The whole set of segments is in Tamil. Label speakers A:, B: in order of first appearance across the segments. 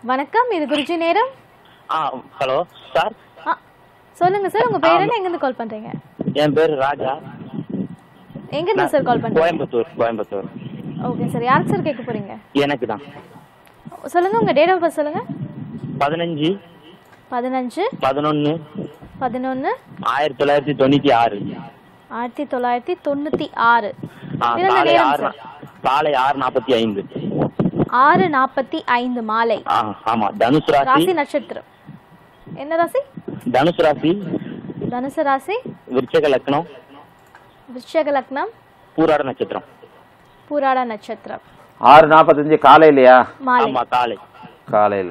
A: வணக்கம் இது குருஜி நேரம்
B: ஆ ஹலோ சார்
A: ஆ சொல்லுங்க சார் உங்க பேர் என்ன எங்கேருந்து கால் பண்றீங்க
B: என் பேர் ராஜா
A: எங்கேருந்து சார் கால் பண்றீங்க
B: கோயம்புத்தூர் கோயம்புத்தூர்
A: ஓகே சார் யாருக்கு சார் கேட்க போறீங்க
B: எனக்கு தான்
A: சொல்லுங்க உங்க டேட் ஆஃப் பர்த் சொல்லுங்க
B: பதினஞ்சு
A: பதினஞ்சு
B: பதினொன்று
A: பதினொன்று
B: ஆயிரத்தி தொள்ளாயிரத்தி தொண்ணூற்றி ஆறு
A: ஆயிரத்தி தொள்ளாயிரத்தி தொண்ணூத்தி ஆறு
B: ஆ
A: பிறந்த
B: காலை
A: நேரம்
B: ஆறு
A: சார்
B: காலை ஆறு நாற்பத்தி ஐந்து
A: ஆறு நாற்பத்தி ஐந்து மாலை
B: ஆ ஆமாம் தனுசு ராசி
A: ராசி நட்சத்திரம் என்ன ராசி
B: தனுசு ராசி
A: தனுசு ராசி
B: விருச்சக லக்னம்
A: விருஷக லக்னம்
B: பூராட நட்சத்திரம்
A: பூராட நட்சத்திரம்
C: ஆறு நாற்பத்தஞ்சு காலையிலையா
A: மாலை
B: ஆமா காலை
C: காலையில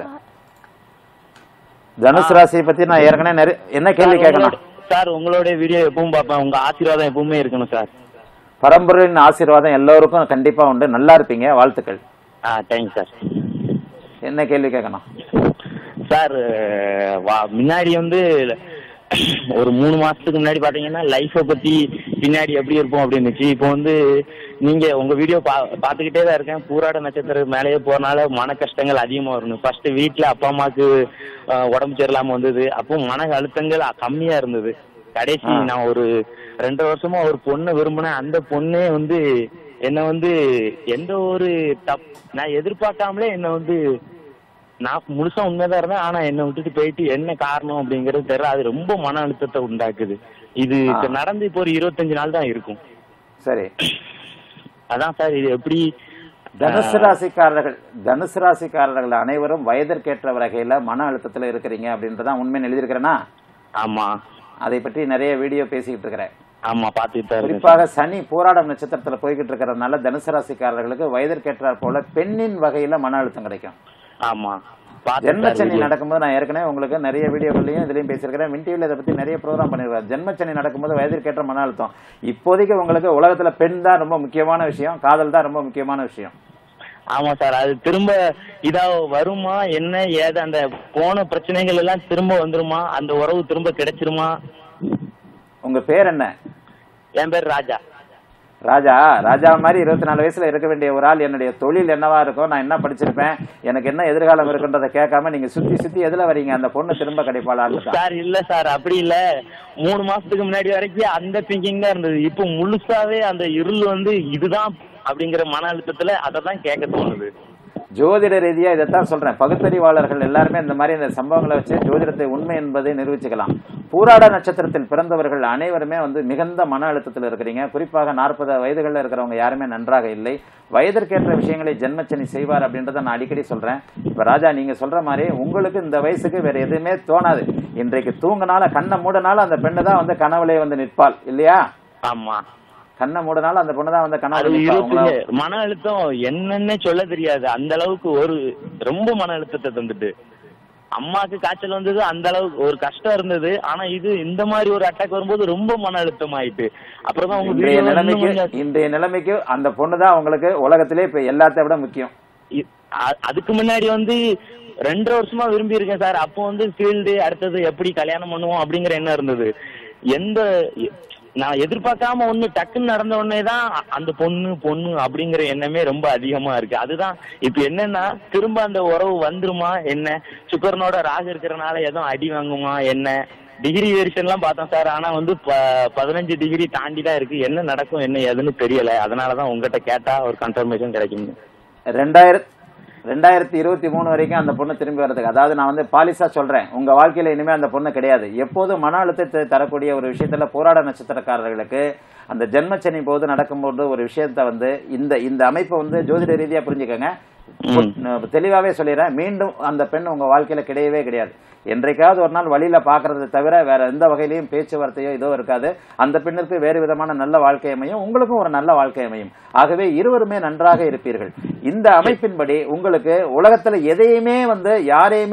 C: தனுசு ராசியை பத்தி நான் ஏற்கனவே நிறைய என்ன கேள்வி
B: சார்,
C: கேட்கணும்
B: உங்களோட- சார் உங்களுடைய வீடியோ எப்பவும் பார்ப்பேன் உங்க ஆசீர்வாதம் எப்பவுமே இருக்கணும் சார்
C: பரம்பரையின் ஆசீர்வாதம் எல்லோருக்கும் கண்டிப்பா உண்டு நல்லா இருப்பீங்க வாழ்த்துக்கள்
B: ஆ தேங்க்ஸ் சார்
C: என்ன கேள்வி கேட்கணும்
B: சார் வா முன்னாடி வந்து ஒரு மூணு மாசத்துக்கு முன்னாடி பாத்தீங்கன்னா லைஃப்பை பத்தி பின்னாடி எப்படி இருப்போம் அப்படின்னு இருந்துச்சு இப்போ வந்து நீங்க உங்க வீடியோ பா பார்த்துக்கிட்டே தான் இருக்கேன் பூராட நட்சத்திரம் மேலேயே போறனால மன கஷ்டங்கள் அதிகமா வரணும் ஃபர்ஸ்ட் வீட்ல அப்பா அம்மாவுக்கு அஹ், உடம்பு சரியில்லாம வந்தது அப்போ மன அழுத்தங்கள் கம்மியா இருந்தது கடைசி
C: ஆ.
B: நான் ஒரு ரெண்டு வருஷமா ஒரு பொண்ணை விரும்பினேன் அந்த பொண்ணே வந்து என்ன வந்து எந்த ஒரு தப் நான் எதிர்பார்க்காமலே என்ன வந்து நான் முழுசா உண்மைதான் இருந்தேன் ஆனா என்னை விட்டுட்டு போயிட்டு என்ன காரணம் அப்படிங்கறது தெரியல அது ரொம்ப மன அழுத்தத்தை உண்டாக்குது இது
C: ஆ.
B: இப்ப நடந்து இப்போ ஒரு இருபத்தஞ்சு நாள் தான் இருக்கும்
C: சரி
B: அதான் சார் இது எப்படி
C: தனுசு ராசிக்காரர்கள் தனுசு ராசிக்காரர்கள் அனைவரும் வயதிற்கேற்ற வகையில மன அழுத்தத்துல இருக்கிறீங்க அப்படின்றதான் உண்மை எழுதியிருக்கிறேன்னா
B: ஆமா
C: அதை பற்றி நிறைய வீடியோ பேசிக்கிட்டு இருக்கிறேன்
B: ஆமா பாத்துட்டு தான் இருக்கேன்
C: குறிப்பாக சனி போராடம் நட்சத்திரத்துல போய்கிட்டு இருக்கிறதுனால தனுசு ராசிக்காரர்களுக்கு வயதிற்கேற்றாற் போல பெண்ணின் வகையில மன அழுத்தம் கிடைக்கும்
B: ஆமா பாத்துட்டு
C: ஜென்ம
B: தான்
C: சனி
B: இருக்கேன்.
C: நடக்கும்போது நான் ஏற்கனவே உங்களுக்கு நிறைய வீடியோக்கள்லையும் இதுலயும் பேசியிருக்கிறேன் வின் டிவில இதை பத்தி நிறைய ப்ரோக்ராம் பண்ணிருக்கேன் ஜென்ம சனி நடக்கும்போது வயதிற்கேற்ற மன அழுத்தம் இப்போதைக்கு உங்களுக்கு உலகத்துல பெண் தான் ரொம்ப முக்கியமான விஷயம் காதல் தான் ரொம்ப முக்கியமான விஷயம்
B: ஆமா சார் அது திரும்ப இதா வருமா என்ன ஏது அந்த போன பிரச்சனைகள் எல்லாம் திரும்ப வந்துருமா அந்த உறவு திரும்ப கிடைச்சிருமா
C: உங்க பேர் என்ன
B: என் பேர் ராஜா
C: ராஜா ராஜா மாதிரி இருபத்தி நாலு வயசுல இருக்க வேண்டிய ஒரு ஆள் என்னுடைய தொழில் என்னவா இருக்கும் நான் என்ன படிச்சிருப்பேன் எனக்கு என்ன எதிர்காலம் இருக்குன்றதை கேட்காம நீங்க சுத்தி சுத்தி எதுல வரீங்க அந்த பொண்ணு திரும்ப கிடைப்பாளான்னு தான்.
B: சார் இல்ல சார் அப்படி இல்ல மூணு மாசத்துக்கு முன்னாடி வரைக்கும் அந்த திங்கிங் தான் இருந்தது இப்போ முழுசாவே அந்த இருள் வந்து இதுதான் அப்படிங்கிற மன அழுத்தத்துல அதை தான் கேட்க தோணுது
C: ஜோதிட ரீதியா இதைத்தான் சொல்றேன் பகுத்தறிவாளர்கள் எல்லாருமே இந்த மாதிரி இந்த சம்பவங்களை வச்சு ஜோதிடத்தை உண்மை என்பதை நிரூபிச்சுக்கலாம் பூராட நட்சத்திரத்தில் பிறந்தவர்கள் அனைவருமே வந்து மிகுந்த மன அழுத்தத்தில் இருக்கிறீங்க குறிப்பாக நாற்பது வயதுகளில் இருக்கிறவங்க யாருமே நன்றாக இல்லை வயதிற்கேற்ற விஷயங்களை ஜென்மச்சனி செய்வார் அப்படின்றத நான் அடிக்கடி சொல்றேன் இப்ப ராஜா நீங்க சொல்ற மாதிரி உங்களுக்கு இந்த வயசுக்கு வேற எதுவுமே தோணாது இன்றைக்கு தூங்கினால கண்ணை மூடனால அந்த பெண்ணு தான் வந்து கனவுலே வந்து நிற்பாள் இல்லையா
B: ஆமா
C: கண்ணை மூடனால அந்த பொண்ணு தான் வந்து
B: அது
C: கனவுல நிற்பா. உங்கள-
B: இருபத்தஞ்சு மன அழுத்தம் என்னன்னே சொல்ல தெரியாது அந்த அளவுக்கு ஒரு ரொம்ப மன அழுத்தத்தை தந்துட்டு அம்மாக்கு காய்ச்சல் வந்தது அந்த அளவுக்கு ஒரு கஷ்டம் இருந்தது ஆனா இது இந்த மாதிரி ஒரு அட்டாக் வரும்போது ரொம்ப மன அழுத்தம் ஆயிட்டு அப்புறம் தான் உங்க
C: இன்றைய
B: வீடியோ இன்னும்
C: நிலைமைக்கு
B: கொஞ்சம்
C: இன்றைய நிலைமைக்கு அந்த பொண்ணு தான் உங்களுக்கு உலகத்திலே இப்ப எல்லாத்த விட முக்கியம்
B: இ- அ- அதுக்கு முன்னாடி வந்து ரெண்டரை வருஷமா விரும்பி இருக்கேன் சார் அப்போ வந்து ஃபீல்டு அடுத்தது எப்படி கல்யாணம் பண்ணுவோம் அப்படிங்கிற எண்ணம் இருந்தது எந்த எ- நான் எதிர்பார்க்காம ஒண்ணு டக்குன்னு நடந்த உடனே தான் அ- அந்த பொண்ணு பொண்ணு அப்படிங்கிற எண்ணமே ரொம்ப அதிகமா இருக்கு அதுதான் இப்ப என்னன்னா திரும்ப அந்த உறவு வந்துருமா என்ன சுக்கரனோட ராகு இருக்கிறனால எதுவும் அடி வாங்குமா என்ன டிகிரி வேரியேஷன்லாம் பார்த்தோம் சார் ஆனா வந்து ப- பதினஞ்சு டிகிரி தாண்டி தான் இருக்கு என்ன நடக்கும் என்ன ஏதுன்னு தெரியல அதனாலதான் உங்ககிட்ட கேட்டா ஒரு கன்ஃபர்மேஷன் கிடைக்கும்
C: ரெண்டாயிரத்தி ரெண்டாயிரத்தி இருபத்தி மூணு வரைக்கும் அந்த பொண்ணு திரும்பி வர்றதுக்கு அதாவது நான் வந்து பாலிசா சொல்றேன் உங்க வாழ்க்கையில இனிமே அந்த பொண்ணு கிடையாது எப்போதும் மன அழுத்தத்தை தரக்கூடிய ஒரு விஷயத்துல போராட நட்சத்திரக்காரர்களுக்கு அந்த ஜென்மச்சனி போது நடக்கும்போது ஒரு விஷயத்த வந்து இந்த இந்த அமைப்பை வந்து ஜோதிட ரீதியா புரிஞ்சுக்கோங்க
B: ம்.
C: தெளிவாவே சொல்லிடுறேன் மீண்டும் அந்த பெண் உங்க வாழ்க்கையில கிடையவே கிடையாது என்றைக்காவது ஒரு நாள் வழியில பாக்குறதை தவிர வேற எந்த வகையிலையும் பேச்சுவார்த்தையோ இதோ இருக்காது அந்த பெண்ணிற்கு வேறு விதமான நல்ல வாழ்க்கை அமையும் உங்களுக்கும் ஒரு நல்ல வாழ்க்கை அமையும் ஆகவே இருவருமே நன்றாக இருப்பீர்கள் இந்த அமைப்பின்படி உங்களுக்கு உலகத்துல எதையுமே வந்து யாரையுமே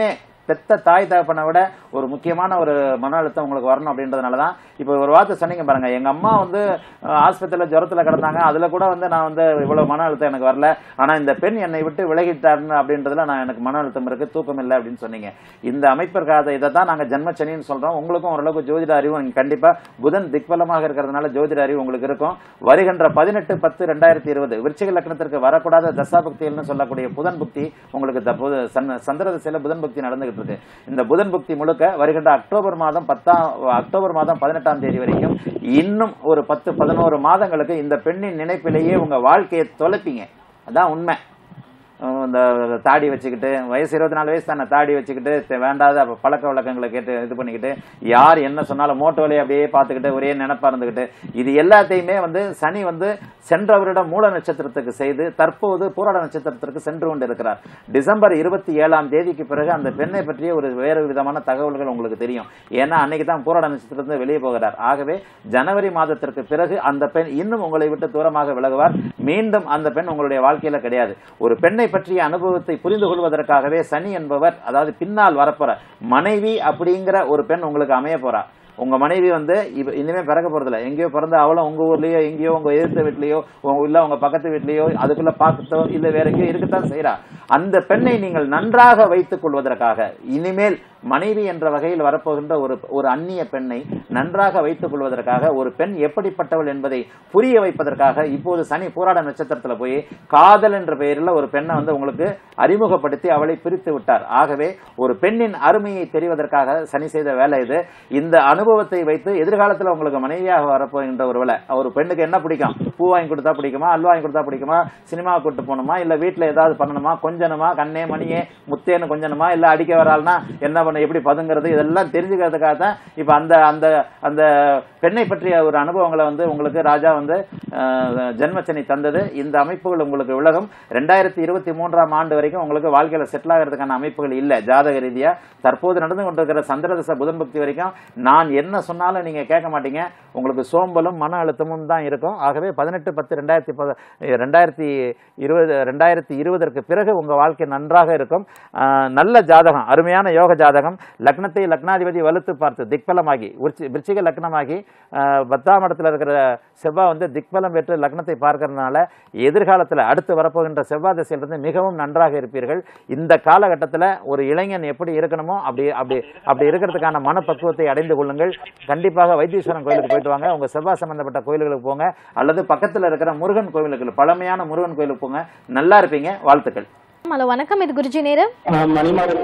C: பெத்த தாய் தகப்பனை விட ஒரு முக்கியமான ஒரு மன அழுத்தம் உங்களுக்கு வரணும் அப்படின்றதுனால தான் இப்போ ஒரு வார்த்தை சொன்னீங்க பாருங்க எங்க அம்மா வந்து அஹ், ஆஸ்பத்திரியில ஜுரத்துல கிடந்தாங்க அதுல கூட வந்து நான் வந்து இவ்வளவு மன அழுத்தம் எனக்கு வரல ஆனா இந்த பெண் என்னை விட்டு விலகிட்டாருன்னு அப்படின்றதுல நான் எனக்கு மன அழுத்தம் இருக்கு தூக்கம் இல்லை அப்படின்னு சொன்னீங்க இந்த அமைப்பிற்காக இதை தான் நாங்க ஜென்மச்சனின்னு சொல்றோம் உங்களுக்கும் ஓரளவுக்கு ஜோதிட அறிவு இங்க கண்டிப்பா புதன் திக்பலமாக இருக்கிறதுனால ஜோதிட அறிவு உங்களுக்கு இருக்கும் வருகின்ற பதினெட்டு பத்து ரெண்டாயிரத்தி இருபது விருச்சிக லக்னத்திற்கு வரக்கூடாத தசாபக்திகள்னு சொல்லக்கூடிய புதன் புக்தி உங்களுக்கு இந்த புத- சந்த- சந்திர திசையில புதன் புக்தி நடந்துகிட்டு இருக்கு இந்த புதன் புக்தி முழுக்க வருகின்ற அக்டோபர் மாதம் பத்தாம் அக்டோபர் மாதம் பதினெட்டாம் தேதி வரைக்கும் இன்னும் ஒரு பத்து பதினோரு மாதங்களுக்கு இந்த பெண்ணின் நினைப்பிலேயே உங்க வாழ்க்கையை தொலைப்பீங்க அதான் உண்மை அஹ் இந்த தாடி வச்சுக்கிட்டு வயசு இருபத்தி நாலு வயசு தானே தாடி வச்சுக்கிட்டு தெ- வேண்டாத அப்ப பழக்க வழக்கங்களை கேட்டு இது பண்ணிக்கிட்டு யார் என்ன சொன்னாலும் மோட்டோ வழியை அப்படியே பார்த்துக்கிட்டு ஒரே நினைப்பா இருந்துக்கிட்டு இது எல்லாத்தையுமே வந்து சனி வந்து சென்ற வருடம் மூல நட்சத்திரத்துக்கு செய்து தற்போது பூராட நட்சத்திரத்திற்கு சென்று கொண்டு இருக்கிறார் டிசம்பர் இருபத்தி ஏழாம் தேதிக்கு பிறகு அந்த பெண்ணை பற்றிய ஒரு வேறு விதமான தகவல்கள் உங்களுக்கு தெரியும் ஏன்னா அன்னைக்கு தான் பூராட நட்சத்திரத்திலிருந்து வெளியே போகிறார் ஆகவே ஜனவரி மாதத்திற்கு பிறகு அந்த பெண் இன்னும் உங்களை விட்டு தூரமாக விலகுவார் மீண்டும் அந்த பெண் உங்களுடைய வாழ்க்கையில கிடையாது ஒரு பெண்ணை பற்றிய அனுபவத்தை புரிந்து கொள்வதற்காகவே சனி என்பவர் அதாவது பின்னால் வரப்போற மனைவி அப்படிங்கிற ஒரு பெண் உங்களுக்கு அமைய போறா உங்க மனைவி வந்து இப்ப இனிமே பிறக்க போறதில்ல எங்கேயோ பிறந்து அவளும் உங்க ஊர்லயோ எங்கேயோ உங்க எதிர்த்த வீட்லயோ உங்க- இல்ல உங்க பக்கத்து வீட்லயோ அதுக்குள்ள பார்த்தோ இல்ல வேற எங்கேயோ இருக்கத்தான் செய்யறா அந்த பெண்ணை நீங்கள் நன்றாக வைத்துக் கொள்வதற்காக இனிமேல் மனைவி என்ற வகையில் வரப்போகின்ற ஒரு ஒரு அந்நிய பெண்ணை நன்றாக வைத்துக் கொள்வதற்காக ஒரு பெண் எப்படிப்பட்டவள் என்பதை புரிய வைப்பதற்காக இப்போது சனி போராட நட்சத்திரத்துல போய் காதல் என்ற பெயரில் ஒரு பெண்ணை வந்து உங்களுக்கு அறிமுகப்படுத்தி அவளை பிரித்து விட்டார் ஆகவே ஒரு பெண்ணின் அருமையை தெரிவதற்காக சனி செய்த வேலை இது இந்த அனுபவத்தை வைத்து எதிர்காலத்தில் உங்களுக்கு மனைவியாக வரப்போகின்ற ஒரு வேலை ஒரு பெண்ணுக்கு என்ன பிடிக்கும் பூ வாங்கி கொடுத்தா பிடிக்குமா அல்வா வாங்கி கொடுத்தா பிடிக்குமா சினிமா கூட்டு போகணுமா இல்ல வீட்டுல ஏதாவது பண்ணணுமா கொஞ்சணுமா கண்ணே மணியே முத்தேன்னு கொஞ்சணுமா இல்ல அடிக்க வராள்னா என்ன பண்ண எப்படி பதுங்கிறது இதெல்லாம் தெரிஞ்சுக்கிறதுக்காக தான் இப்ப அந்த அந்த அந்த பெண்ணை பற்றிய ஒரு அனுபவங்களை வந்து உங்களுக்கு ராஜா வந்து அஹ், ஜென்மச்சனி தந்தது இந்த அமைப்புகள் உங்களுக்கு விலகும் ரெண்டாயிரத்தி இருபத்தி மூன்றாம் ஆண்டு வரைக்கும் உங்களுக்கு வாழ்க்கையில செட்டில் ஆகிறதுக்கான அமைப்புகள் இல்ல ஜாதக ரீதியா தற்போது நடந்து கொண்டிருக்கிற சந்திரதச புதன் பக்தி வரைக்கும் நான் என்ன சொன்னாலும் நீங்க கேட்க மாட்டீங்க உங்களுக்கு சோம்பலும் மன அழுத்தமும் தான் இருக்கும் ஆகவே பதினெட்டு பத்து ரெண்டாயிரத்தி பத- ரெண்டாயிரத்தி இருபது ரெண்டாயிரத்தி இருபதற்கு பிறகு உங்க வாழ்க்கை நன்றாக இருக்கும் ஆஹ், நல்ல ஜாதகம் அருமையான யோக ஜாதகம் லக்னத்தை லக்னாதிபதி வலுத்து பார்த்து திக்பலமாகி விருச்சி- விருச்சிக லக்னமாகி ஆஹ், பத்தாம் இடத்துல இருக்கிற செவ்வாய் வந்து திக்பலம் பெற்று லக்னத்தை பார்க்கறதுனால எதிர்காலத்தில் அடுத்து வரப்போகின்ற செவ்வாய் திசையிலிருந்து மிகவும் நன்றாக இருப்பீர்கள் இந்த காலகட்டத்தில் ஒரு இளைஞன் எப்படி இருக்கணுமோ அப்படி அப்படி அப்படி இருக்கிறதுக்கான மனப்பக்குவத்தை அடைந்து கொள்ளுங்கள் கண்டிப்பாக வைத்தீஸ்வரன் கோயிலுக்கு போயிட்டு வாங்க உங்க செவ்வாய் சம்பந்தப்பட்ட கோயில்களுக்கு போங்க அல்லது பக்கத்தில் இருக்கிற முருகன் கோயிலுக்கு பழமையான முருகன் கோயிலுக்கு போங்க நல்லா இருப்பீங்க வாழ்த்துக்கள்
A: ஹலோ வணக்கம் இது குருஜி நேரம்
D: ஆ, மணிமாறன்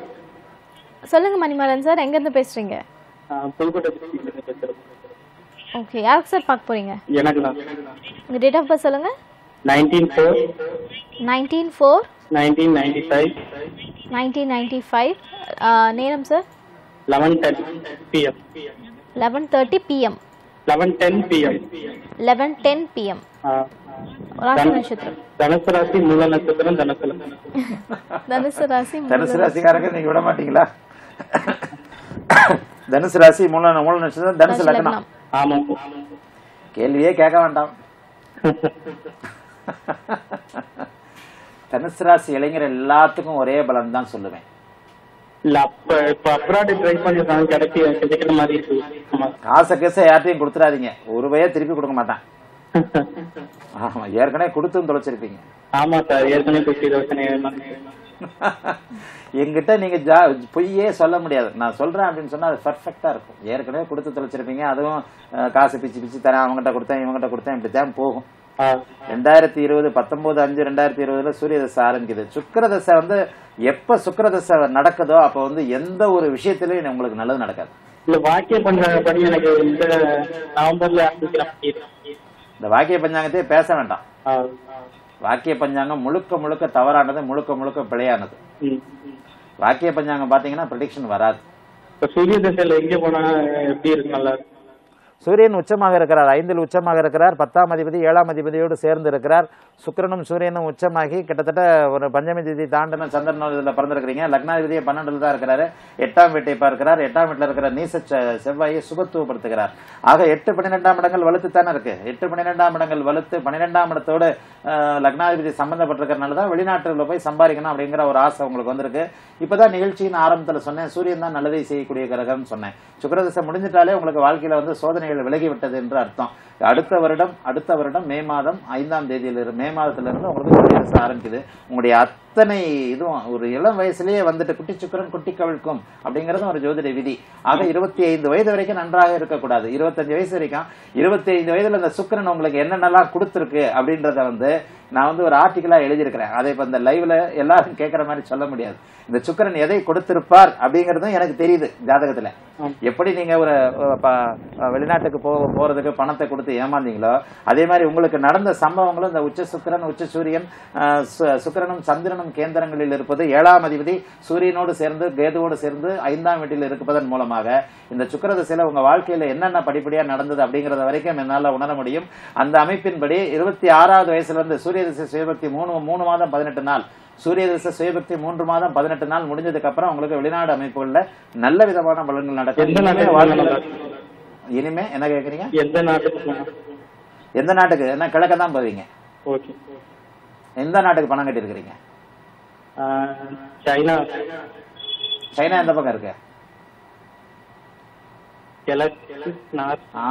A: சொல்லுங்க மணிமாறன் சார் எங்கேருந்து பேசுறீங்க
D: ஆ, புதுக்கோட்டை district ல பேசுறேன்.
A: ஓகே யாருக்கு சார் பார்க்க போறீங்க
D: எனக்கு தான்
A: உங்க டேட் ஆஃப் பர்த் சொல்லுங்க
D: nineteen four
A: nineteen four
D: nineteen ninety five
A: nineteen ninety five நேரம் sir
D: eleven ten PM
A: eleven thirty PM
D: eleven ten PM
A: eleven ten PM ராசி நட்சத்திரம்
D: தனுசு ராசி மூல நட்சத்திரம் தனுசு லக்னம்.
A: தனுசு ராசி
C: தனுசு ராசிக்காரங்க நீங்க விட மாட்டீங்களா தனுசு ராசி மூல மூல நட்சத்திரம் தனுசு லக்னம்
A: லக்னம்
D: ஆமாம்
C: கேள்வியே கேட்க வேண்டாம் தனுசு ராசி இளைஞர் எல்லாத்துக்கும் ஒரே பலன் தான் சொல்லுவேன்
D: இல்ல அப்ப இப்ப அப்ராட் ட்ரை பண்ணிருக்காங்க கிடைச்சி கிடைக்கிற மாதிரி இருக்கு ஆமா
C: காசை கேச யார்ட்டையும் கொடுத்துறாதீங்க ஒரு ரூபாயே திருப்பி கொடுக்க மாட்டான் ஆமா ஏற்கனவே கொடுத்தும் தொலைச்சிருப்பீங்க
D: ஆமா சார் ஏற்கனவே பேசி யோசனை
C: என்கிட்ட நீங்க ஜா பொய்யே சொல்ல முடியாது நான் சொல்றேன் அப்படின்னு சொன்னா அது பர்ஃபெக்டா இருக்கும் ஏற்கனவே கொடுத்து தொலைச்சிருப்பீங்க அதுவும் அஹ், காசு பிச்சு பிச்சு தரேன் அவங்ககிட்ட கொடுத்தேன் இவங்ககிட்ட கொடுத்தேன் இப்படித்தான் போகும் ரெண்டாயிரத்தி இருபது பத்தொன்பது அஞ்சு ரெண்டாயிரத்தி இருபதுல சூரிய தசை ஆரம்பிக்குது சுக்கிர தசை வந்து எப்ப சுக்கிர தசை நடக்குதோ அப்ப வந்து எந்த ஒரு விஷயத்திலயும் உங்களுக்கு நல்லது நடக்காது
D: இல்ல வாக்கிய பண்ற படி எனக்கு இந்த நவம்பர்ல ஆரம்பிக்கிற மாதிரி இருக்கு.
C: இந்த வாக்கிய பஞ்சாங்கத்தையே பேச வேண்டாம்
D: ஆ.
C: வாக்கிய பஞ்சாங்கம் முழுக்க முழுக்க தவறானது முழுக்க முழுக்க பிழையானது
D: ம்.
C: வாக்கிய பஞ்சாங்கம் பாத்தீங்கன்னா ப்ரிடிக்ஷன் வராது
D: இப்ப சூரிய தசையில எங்க போனா எப்படி இருக்கு நல்லா இருக்கும்?
C: சூரியன் உச்சமாக இருக்கிறார் ஐந்தில் உச்சமாக இருக்கிறார் பத்தாம் அதிபதி ஏழாம் அதிபதியோடு சேர்ந்து இருக்கிறார் சுக்கிரனும் சூரியனும் உச்சமாகி கிட்டத்தட்ட ஒரு பஞ்சமி திதி தாண்டின சந்திரன் இதில் பிறந்திருக்கிறீங்க லக்னாதிபதியை பன்னெண்டுல தான் இருக்கிறாரு எட்டாம் வீட்டை பார்க்கிறார் எட்டாம் வீட்டில் இருக்கிற நீச செ- செவ்வாயை சுபத்துவப்படுத்துகிறார் ஆக எட்டு பன்னிரெண்டாம் இடங்கள் வலுத்து தானே இருக்கு எட்டு பன்னிரெண்டாம் இடங்கள் வலுத்து பன்னிரெண்டாம் இடத்தோடு அஹ், லக்னாதிபதி சம்பந்தப்பட்டிருக்கிறனால தான் வெளிநாட்டுல போய் சம்பாதிக்கணும் அப்படிங்கிற ஒரு ஆசை உங்களுக்கு வந்திருக்கு இப்பதான் நிகழ்ச்சியின் ஆரம்பத்தில் சொன்னேன் சூரியன் தான் நல்லதை செய்யக்கூடிய கிரகம்னு சொன்னேன் சுக்கிரதசை முடிஞ்சிட்டாலே உங்களுக்கு வாழ்க்கையில வந்து சோதனைகள் விலகி விட்டது என்று அர்த்தம் அடுத்த வருடம் அடுத்த வருடம் மே மாதம் ஐந்தாம் தேதியிலிருந்து மே மாதத்திலிருந்து உங்களுக்கு சூரியதசை ஆரம்பிக்குது உங்களுடைய அத்தனை இதுவும் ஒரு இளம் வயசுலயே வந்துட்டு குட்டி சுக்கரன் குட்டி கவிழ்க்கும் அப்படிங்கறதும் ஒரு ஜோதிட விதி ஆக இருபத்தி ஐந்து வயது வரைக்கும் நன்றாக இருக்கக்கூடாது இருபத்தஞ்சு வயசு வரைக்கும் இருபத்தி ஐந்து வயதுல இந்த சுக்கிரன் உங்களுக்கு என்னென்னலாம் கொடுத்துருக்கு அப்படின்றத வந்து நான் வந்து ஒரு ஆர்டிக்கலா எழுதியிருக்கிறேன் அதை இப்ப இந்த லைவ்ல எல்லாரும் கேட்கற மாதிரி சொல்ல முடியாது இந்த சுக்கிரன் எதை கொடுத்திருப்பார் அப்படிங்கறதும் எனக்கு தெரியுது ஜாதகத்துல எப்படி நீங்க ஒரு அஹ், ப- அஹ், வெளிநாட்டுக்கு போ போறதுக்கு பணத்தை கொடுத்து ஏமாந்தீங்களோ அதே மாதிரி உங்களுக்கு நடந்த சம்பவங்களும் இந்த உச்ச சுக்கிரன் உச்ச சூரியன் அஹ், சு- சுக்கிரனும் சந்திரனும் கேந்திரங்களில் இருப்பது ஏழாம் அதிபதி சூரியனோடு சேர்ந்து கேதுவோடு சேர்ந்து ஐந்தாம் வீட்டில் இருப்பதன் மூலமாக இந்த சுக்கிர திசையில உங்க வாழ்க்கையில என்னென்ன படிப்படியா நடந்தது அப்படிங்கறத வரைக்கும் என்னால உணர முடியும் அந்த அமைப்பின்படி இருபத்தி ஆறாவது வயசுல இருந்து சூரிய திசை சுயபக்தி மூணு மூணு மாதம் பதினெட்டு நாள் சூரிய திசை சுயபக்தி மூன்று மாதம் பதினெட்டு நாள் முடிஞ்சதுக்கு அப்புறம் உங்களுக்கு வெளிநாடு அமைப்புகள்ல நல்ல விதமான பலன்கள் நடக்கும்
D: எந்த
C: இனிமே
D: நாட்டுக்கு
C: வாழ்க்கையில-
D: போகணும்?
C: இனிமே என்ன கேக்குறீங்க
D: எந்த நாட்டுக்கு
C: எந்த நாட்டுக்கு என்ன கிழக்க தான் போவீங்க
D: ஓகே
C: எந்த நாட்டுக்கு பணம் கட்டியிருக்கிறீங்க
D: சைனா
C: சைனா எந்த பக்கம் இருக்கு
D: கிழக்கு நார்த்
C: ஆ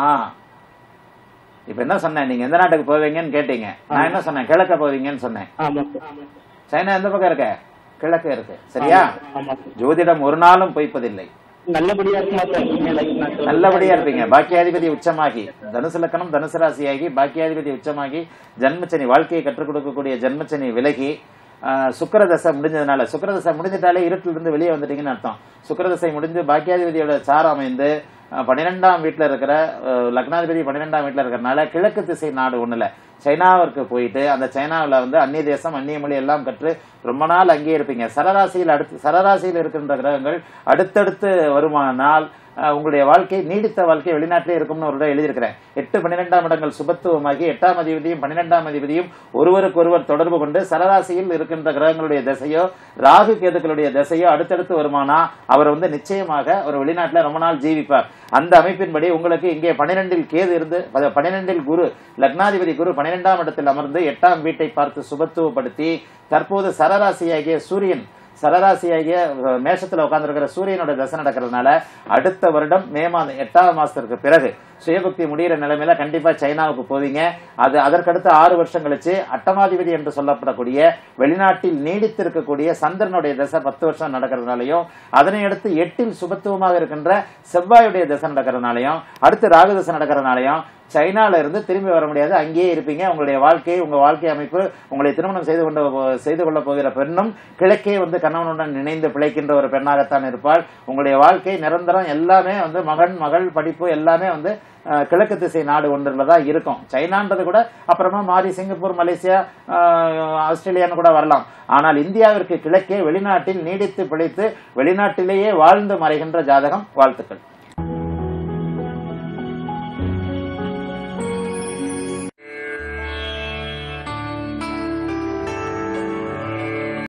C: இப்ப என்ன சொன்னேன் நீங்க எந்த நாட்டுக்கு போவீங்கன்னு கேட்டீங்க நான் என்ன சொன்னேன் கிழக்க போவீங்கன்னு சொன்னேன்
D: ஆமா சார்
C: சைனா எந்த பக்கம் இருக்க கிழக்க இருக்கு சரியா
D: ஆமா சார்
C: ஜோதிடம் ஒரு நாளும் பொய்ப்பதில்லை
D: நல்லபடியா இருக்குமா சார் நீங்க லைஃப் நான்
C: நல்லபடியா இருப்பீங்க பாக்கியாதிபதி உச்சமாகி தனுசு லக்கணம் தனுசு ராசியாகி பாக்கியாதிபதி உச்சமாகி ஜன்மச்சனி வாழ்க்கையை கற்றுக் கொடுக்கக்கூடிய ஜன்மச்சனி விலகி ஆஹ், சுக்கிரதசை முடிஞ்சதுனால சுக்கிரதசை முடிஞ்சிட்டாலே இருட்டில இருந்து வெளியே வந்துட்டீங்கன்னு அர்த்தம் சுக்கிரதசை முடிஞ்சு பாக்கியாதிபதியோட சாரம் அமைந்து ஆஹ், பன்னிரெண்டாம் வீட்டுல இருக்கிற ஆஹ், லக்னாதிபதி பன்னிரெண்டாம் வீட்டுல இருக்கிறனால கிழக்கு திசை நாடு ஒண்ணுல சைனாவிற்கு போயிட்டு அந்த சைனாவுல வந்து அந்நிய தேசம் அந்நிய மொழி எல்லாம் கற்று ரொம்ப நாள் அங்கேயே இருப்பீங்க சரராசியில் அடுத்து சரராசியில் இருக்கின்ற கிரகங்கள் அடுத்தடுத்து வருமானால் அஹ், உங்களுடைய வாழ்க்கை நீடித்த வாழ்க்கை வெளிநாட்டிலே இருக்கும்னு ஒரு இடம் எழுதியிருக்கிறேன் எட்டு பன்னிரெண்டாம் இடங்கள் சுபத்துவமாகி எட்டாம் அதிபதியும் பன்னிரெண்டாம் அதிபதியும் ஒருவருக்கொருவர் தொடர்பு கொண்டு சரராசியில் இருக்கின்ற கிரகங்களுடைய திசையோ ராகு கேதுக்களுடைய திசையோ அடுத்தடுத்து வருமானா அவர் வந்து நிச்சயமாக ஒரு வெளிநாட்டில் ரொம்ப நாள் ஜீவிப்பார் அந்த அமைப்பின்படி உங்களுக்கு இங்கே பன்னிரெண்டில் கேது இருந்து ப- பன்னிரெண்டில் குரு லக்னாதிபதி குரு பன்னிரெண்டாம் இடத்தில் அமர்ந்து எட்டாம் வீட்டை பார்த்து சுபத்துவப்படுத்தி தற்போது சரராசியாகிய சூரியன் சரராசியாகிய அஹ், மேஷத்துல உட்கார்ந்திருக்கிற சூரியனோட தசை நடக்கிறதுனால அடுத்த வருடம் மே மாதம் எட்டாவது மாசத்திற்கு பிறகு சுயபக்தி முடிகிற நிலைமையில கண்டிப்பா சைனாவுக்கு போவீங்க அது அதற்கடுத்து ஆறு வருஷம் கழிச்சு அட்டமாதிபதி என்று சொல்லப்படக்கூடிய வெளிநாட்டில் நீடித்திருக்கக்கூடிய சந்திரனுடைய தசை பத்து வருஷம் நடக்கிறதுனாலையும் அதனை அடுத்து எட்டில் சுபத்துவமாக இருக்கின்ற செவ்வாயுடைய தசை நடக்கிறதுனாலையும் அடுத்து ராகு தசை நடக்கிறதுனாலையும் சைனால இருந்து திரும்பி வர முடியாது அங்கேயே இருப்பீங்க உங்களுடைய வாழ்க்கை உங்க வாழ்க்கை அமைப்பு உங்களை திருமணம் செய்து கொண்டு போ- செய்து கொள்ள போகிற பெண்ணும் கிழக்கே வந்து கணவனுடன் இணைந்து பிழைக்கின்ற ஒரு பெண்ணாகத்தான் இருப்பாள் உங்களுடைய வாழ்க்கை நிரந்தரம் எல்லாமே வந்து மகன் மகள் படிப்பு எல்லாமே வந்து அஹ், கிழக்கு திசை நாடு ஒன்றுல தான் இருக்கும் சைனான்றது கூட அப்புறமா மாறி சிங்கப்பூர் மலேசியா அஹ், ஆஸ்திரேலியான்னு கூட வரலாம் ஆனால் இந்தியாவிற்கு கிழக்கே வெளிநாட்டில் நீடித்து பிழைத்து வெளிநாட்டிலேயே வாழ்ந்து மறைகின்ற ஜாதகம் வாழ்த்துக்கள்